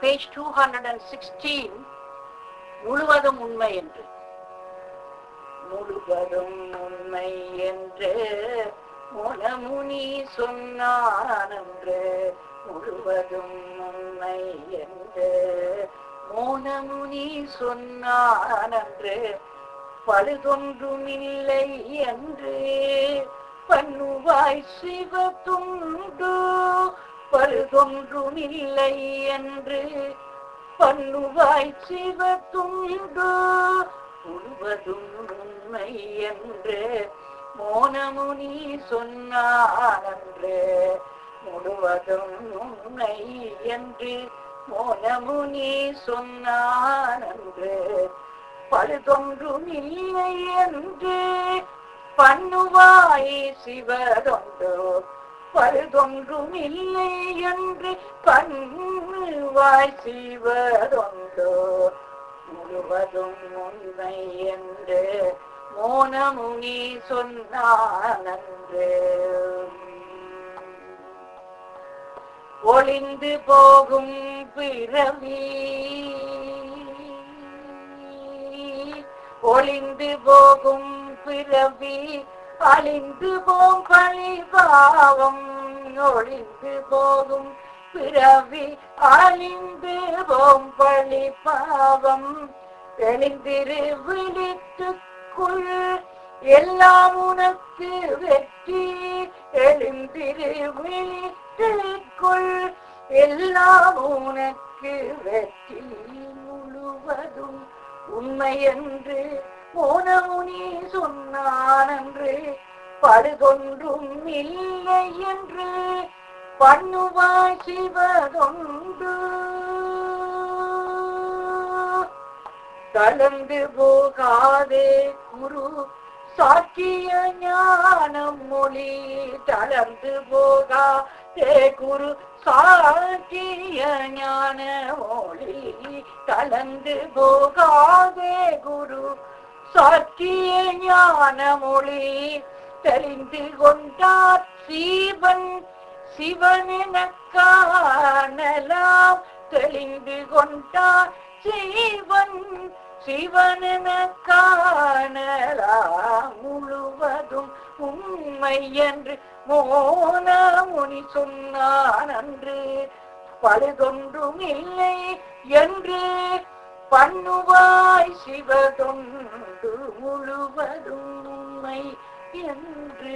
page two hundred and sixteen முழுவதும் உண்மை என்று முழுவதும் உண்மை என்று முனமுனி சொன்னான் என்று முழுவதும் உண்மை என்று மோனமுனி சொன்னான் என்று பழுதொன்றுமில்லை என்று பண்ணுவாய் சிவத்துண்டு பழுதொன்றுமில்லை என்று பண்ணுவாய் சிவத்துண்டு முழுவதும் உண்மை என்று மோனமுனி சொன்னான் என்று முழுவதும் உண்மை என்று மோனமுனி சொன்னான் என்று பழுதொன்றும் இல்லை என்று பண்ணுவாய் சிவதொன்றோ பழுதொன்றும் இல்லை என்று பண்ணுவாய் சிவதொன்றோ முழுவதும் உண்மை என்று மோனமுனி சொன்னான் என்று ஒளிந்து போகும் பிறவி ஒளிந்து போகும் பிறவி அழிந்து போம் பழி பாவம் ஒளிந்து போகும் பிறவி அழிந்து போம் பழி பாவம் தெளிந்திரு விழித்துக்குள் எல்லாம் உனக்கு வெற்றி எழுந்திரு விழித்துக்குள் எல்லாம் உனக்கு வெற்றி முழுவதும் உண்மை என்று மோனமுனி சொன்னான் என்று படுதொன்றும் இல்லை என்று பண்ணுவாய் சிவதொன்று கலந்து போகாதே குரு சாக்கிய ஞானம் மொழி தளர்ந்து போகாதே குரு சாக்கிய ஞான மொழி கலந்து போகாதே குரு சாக்கிய ஞான மொழி தெரிந்து கொண்டார் சீவன் சிவனென காணலாம் தெளிந்து கொண்டார் சீவன் சிவனென காணலாம் முழுவதும் உண்மை என்று மோன முனி சொன்னான் அன்று பழுதொன்றும் இல்லை என்று பண்ணுவாய் சிவதொன்று முழுவதும் உண்மை என்று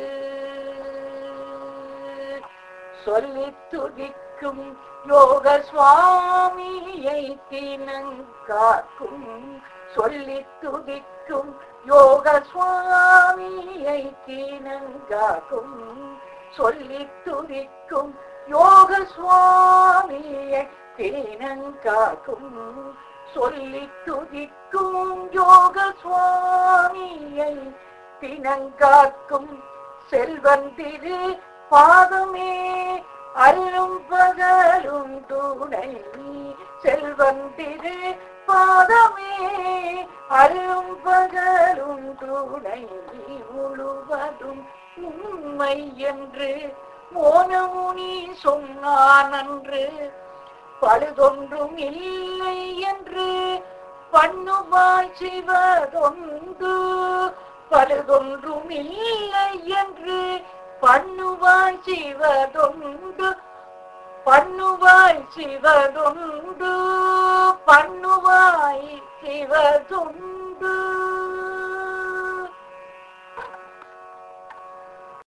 சொல்லி துதிக்கும் யோக சுவாமியை தினங்காக்கும் சொல்லி துதிக்கும் யோக சுவாமியை தினங்காக்கும் சொல்லி துதிக்கும் யோக சுவாமியை தினங்காக்கும் சொல்லி துதிக்கும் யோக சுவாமியை தினங்காக்கும் செல்வந்திரு பாதமே அல்லும் பகலும் துணை செல்வந்திரு பாதமே அல்லும் பகலும் துணை முழுவதும் உண்மை என்று மோனமுனி சொன்னான் அன்று பழுதொன்றும் இல்லை என்று பண்ணுவாய் சிவதொன்று பழுதொன்றும் இல்லை என்று பண்ணுவாய் சிவதொண்டு பண்ணுவாய் சிவதொண்டு பண்ணுவாய் சிவதொண்டு